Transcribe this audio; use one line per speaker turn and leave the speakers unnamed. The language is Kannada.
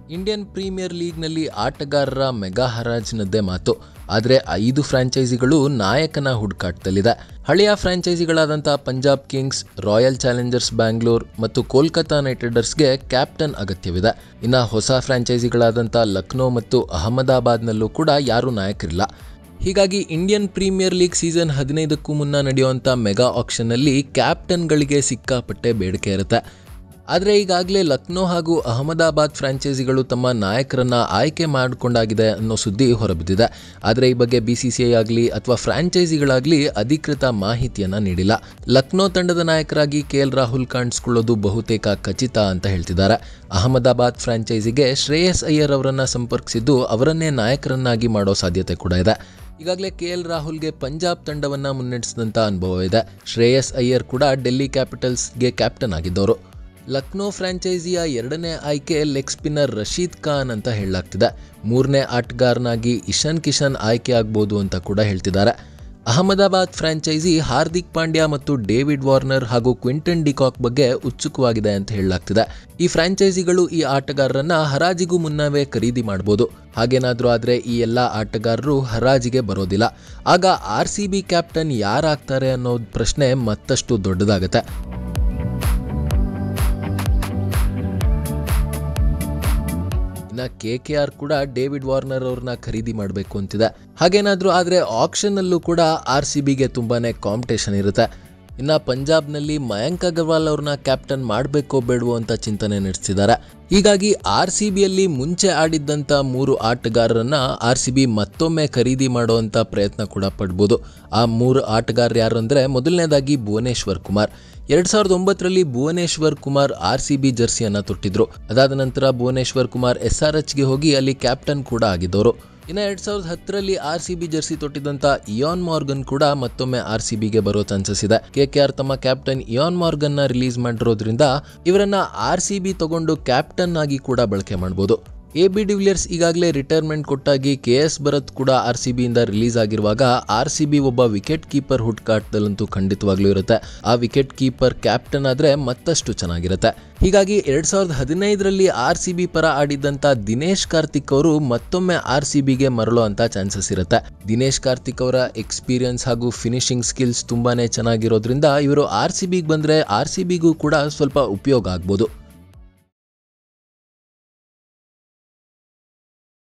ಇಂಡಿಯನ್ ಪ್ರೀಮಿಯರ್ ಲೀಗ್ನಲ್ಲಿ ಆಟಗಾರರ ಮೆಗಾ ಹರಾಜಿನದ್ದೇ ಮಾತು ಆದರೆ ಐದು ಫ್ರಾಂಚೈಸಿಗಳು ನಾಯಕನ ಹುಡುಕಾಟದಲ್ಲಿದೆ ಹಳೆಯ ಫ್ರಾಂಚೈಸಿಗಳಾದಂಥ Punjab Kings Royal Challengers Bangalore ಮತ್ತು ಕೋಲ್ಕತಾ ನೈಟ್ ರೈಡರ್ಸ್ಗೆ ಕ್ಯಾಪ್ಟನ್ ಅಗತ್ಯವಿದೆ ಇನ್ನು ಹೊಸ ಫ್ರಾಂಚೈಸಿಗಳಾದಂಥ ಲಕ್ನೋ ಮತ್ತು ಅಹಮದಾಬಾದ್ನಲ್ಲೂ ಕೂಡ ಯಾರೂ ನಾಯಕರಿಲ್ಲ ಹೀಗಾಗಿ ಇಂಡಿಯನ್ ಪ್ರೀಮಿಯರ್ ಲೀಗ್ ಸೀಸನ್ ಹದಿನೈದಕ್ಕೂ ಮುನ್ನ ನಡೆಯುವಂಥ ಮೆಗಾ ಆಕ್ಷನ್ನಲ್ಲಿ ಕ್ಯಾಪ್ಟನ್ಗಳಿಗೆ ಸಿಕ್ಕಾಪಟ್ಟೆ ಬೇಡಿಕೆ ಇರುತ್ತೆ ಆದರೆ ಈಗಾಗಲೇ ಲಕ್ನೋ ಹಾಗೂ ಅಹಮದಾಬಾದ್ ಫ್ರಾಂಚೈಸಿಗಳು ತಮ್ಮ ನಾಯಕರನ್ನ ಆಯ್ಕೆ ಮಾಡಿಕೊಂಡಾಗಿದೆ ಅನ್ನೋ ಸುದ್ದಿ ಹೊರಬಿದ್ದಿದೆ ಆದರೆ ಈ ಬಗ್ಗೆ ಬಿ ಸಿ ಸಿ ಐ ಆಗಲಿ ಅಥವಾ ಫ್ರಾಂಚೈಸಿಗಳಾಗಲಿ ಅಧಿಕೃತ ಮಾಹಿತಿಯನ್ನು ನೀಡಿಲ್ಲ ಲಕ್ನೋ ತಂಡದ ನಾಯಕರಾಗಿ ಕೆ ಎಲ್ ರಾಹುಲ್ ಕಾಣಿಸ್ಕೊಳ್ಳೋದು ಬಹುತೇಕ ಖಚಿತ ಅಂತ ಹೇಳ್ತಿದ್ದಾರೆ ಅಹಮದಾಬಾದ್ ಫ್ರಾಂಚೈಸಿಗೆ ಶ್ರೇಯಸ್ ಅಯ್ಯರ್ ಅವರನ್ನು ಸಂಪರ್ಕಿಸಿದ್ದು ಅವರನ್ನೇ ನಾಯಕರನ್ನಾಗಿ ಮಾಡೋ ಸಾಧ್ಯತೆ ಕೂಡ ಇದೆ ಈಗಾಗಲೇ ಕೆ ಎಲ್ ರಾಹುಲ್ಗೆ ಪಂಜಾಬ್ ತಂಡವನ್ನು ಮುನ್ನಡೆಸಿದಂಥ ಅನುಭವ ಇದೆ ಶ್ರೇಯಸ್ ಅಯ್ಯರ್ ಕೂಡ ಡೆಲ್ಲಿ ಕ್ಯಾಪಿಟಲ್ಸ್ಗೆ ಕ್ಯಾಪ್ಟನ್ ಆಗಿದ್ದವರು ಲಕ್ನೋ ಫ್ರಾಂಚೈಸಿಯ ಎರಡನೇ ಆಯ್ಕೆ ಲೆಗ್ ಸ್ಪಿನ್ನರ್ ರಶೀದ್ ಖಾನ್ ಅಂತ ಹೇಳಲಾಗ್ತಿದೆ ಮೂರನೇ ಆಟಗಾರನಾಗಿ ಇಶಾನ್ ಕಿಶನ್ ಆಯ್ಕೆ ಆಗ್ಬೋದು ಅಂತ ಕೂಡ ಹೇಳ್ತಿದ್ದಾರೆ ಅಹಮದಾಬಾದ್ ಫ್ರಾಂಚೈಸಿ ಹಾರ್ದಿಕ್ ಪಾಂಡ್ಯ ಮತ್ತು ಡೇವಿಡ್ ವಾರ್ನರ್ ಹಾಗೂ ಕ್ವಿಂಟನ್ ಡಿಕಾಕ್ ಬಗ್ಗೆ ಉತ್ಸುಕವಾಗಿದೆ ಅಂತ ಹೇಳಲಾಗ್ತಿದೆ ಈ ಫ್ರಾಂಚೈಸಿಗಳು ಈ ಆಟಗಾರರನ್ನ ಹರಾಜಿಗೂ ಮುನ್ನವೇ ಖರೀದಿ ಮಾಡಬಹುದು ಹಾಗೇನಾದ್ರೂ ಆದರೆ ಈ ಎಲ್ಲ ಆಟಗಾರರು ಹರಾಜಿಗೆ ಬರೋದಿಲ್ಲ ಆಗ ಆರ್ ಸಿ ಬಿ ಕ್ಯಾಪ್ಟನ್ ಯಾರಾಗ್ತಾರೆ ಅನ್ನೋ ಪ್ರಶ್ನೆ ಮತ್ತಷ್ಟು ದೊಡ್ಡದಾಗುತ್ತೆ ಇನ್ನು ಕೆ ಕೆ ಆರ್ ಕೂಡ ಡೇವಿಡ್ ವಾರ್ನರ್ ಅವ್ರನ್ನ ಖರೀದಿ ಮಾಡಬೇಕು ಅಂತಿದೆ ಹಾಗೇನಾದ್ರೂ ಆದರೆ ಆಕ್ಷನ್ನಲ್ಲೂ ಕೂಡ ಆರ್ ಸಿ ಬಿಗೆ ತುಂಬಾನೇ ಕಾಂಪಿಟೇಷನ್ ಇರುತ್ತೆ ಇನ್ನು ಪಂಜಾಬ್ನಲ್ಲಿ ಮಯಾಂಕ್ ಅಗರ್ವಾಲ್ ಅವ್ರನ್ನ ಕ್ಯಾಪ್ಟನ್ ಮಾಡಬೇಕೋ ಬೇಡವೋ ಅಂತ ಚಿಂತನೆ ನಡೆಸ್ತಿದ್ದಾರೆ ಹೀಗಾಗಿ ಆರ್ ಸಿ ಬಿಯಲ್ಲಿ ಮುಂಚೆ ಆಡಿದ್ದಂಥ ಮೂರು ಆಟಗಾರರನ್ನ ಆರ್ ಸಿ ಬಿ ಮತ್ತೊಮ್ಮೆ ಖರೀದಿ ಮಾಡುವಂಥ ಪ್ರಯತ್ನ ಕೂಡ ಪಡ್ಬೋದು ಆ ಮೂರು ಆಟಗಾರರು ಯಾರು ಅಂದರೆ ಮೊದಲನೇದಾಗಿ ಭುವನೇಶ್ವರ್ ಕುಮಾರ್ ಎರಡ್ ಸಾವಿರದ ಒಂಬತ್ತರಲ್ಲಿ Bhuvneshwar Kumar R C B ಜರ್ಸಿಯನ್ನು ತೊಟ್ಟಿದ್ರು ಅದಾದ ನಂತರ ಭುವನೇಶ್ವರ್ ಕುಮಾರ್ ಎಸ್ ಆರ್ ಎಚ್ಗೆ ಹೋಗಿ ಅಲ್ಲಿ ಕ್ಯಾಪ್ಟನ್ ಕೂಡ ಆಗಿದ್ದವರು ಇನ್ನು ಎರಡ್ ಸಾವಿರದ ಹತ್ತರಲ್ಲಿ ಆರ್ ಸಿ ಬಿ ಜರ್ಸಿ ತೊಟ್ಟಿದ್ದಂಥ ಇಯಾನ್ ಮಾರ್ಗನ್ ಕೂಡ ಮತ್ತೊಮ್ಮೆ ಆರ್ ಸಿ ಬಿಗೆ ಬರೋ ಚಾನ್ಸಸ್ ಇದೆ ಕೆ ಕೆ ಆರ್ ತಮ್ಮ ಕ್ಯಾಪ್ಟನ್ ಇಯಾನ್ ಮಾರ್ಗನ್ ನ ರಿಲೀಸ್ ಮಾಡಿರೋದ್ರಿಂದ ಇವರನ್ನ ಆರ್ ಸಿ ಬಿ ತಗೊಂಡು ಕ್ಯಾಪ್ಟನ್ ಆಗಿ ಕೂಡ ಬಳಕೆ ಮಾಡಬಹುದು ಎ ಬಿ ಡಿವಿಲಿಯರ್ಸ್ ಈಗಾಗಲೇ ರಿಟೈರ್ಮೆಂಟ್ ಕೊಟ್ಟಾಗಿ ಕೆ ಎಸ್ ಭರತ್ ಕೂಡ ಆರ್ ಸಿ ಬಿಯಿಂದ ರಿಲೀಸ್ ಆಗಿರುವಾಗ ಆರ್ ಸಿ ಬಿ ಒಬ್ಬ ವಿಕೆಟ್ ಕೀಪರ್ ಹುಡುಕಾಟದಲ್ಲಂತೂ ಖಂಡಿತವಾಗ್ಲೂ ಇರುತ್ತೆ ಆ ವಿಕೆಟ್ ಕೀಪರ್ ಕ್ಯಾಪ್ಟನ್ ಆದರೆ ಮತ್ತಷ್ಟು ಚೆನ್ನಾಗಿರುತ್ತೆ ಹೀಗಾಗಿ ಎರಡ್ ಸಾವಿರದ ಹದಿನೈದರಲ್ಲಿ ಆರ್ ಸಿ ಬಿ ಪರ ಆಡಿದ್ದಂಥ ದಿನೇಶ್ ಕಾರ್ತಿಕ್ ಅವರು ಮತ್ತೊಮ್ಮೆ ಆರ್ ಸಿ ಬಿಗೆ ಮರಳೋ ಅಂತ ಚಾನ್ಸಸ್ ಇರುತ್ತೆ ದಿನೇಶ್ ಕಾರ್ತಿಕ್ ಅವರ ಎಕ್ಸ್ಪೀರಿಯನ್ಸ್ ಹಾಗೂ ಫಿನಿಶಿಂಗ್ ಸ್ಕಿಲ್ಸ್ ತುಂಬಾನೇ ಚೆನ್ನಾಗಿರೋದ್ರಿಂದ ಇವರು ಆರ್ ಸಿ ಬಿಗೆ ಬಂದರೆ ಆರ್ ಸಿ ಬಿಗೂ ಕೂಡ ಸ್ವಲ್ಪ ಉಪಯೋಗ ಆಗ್ಬೋದು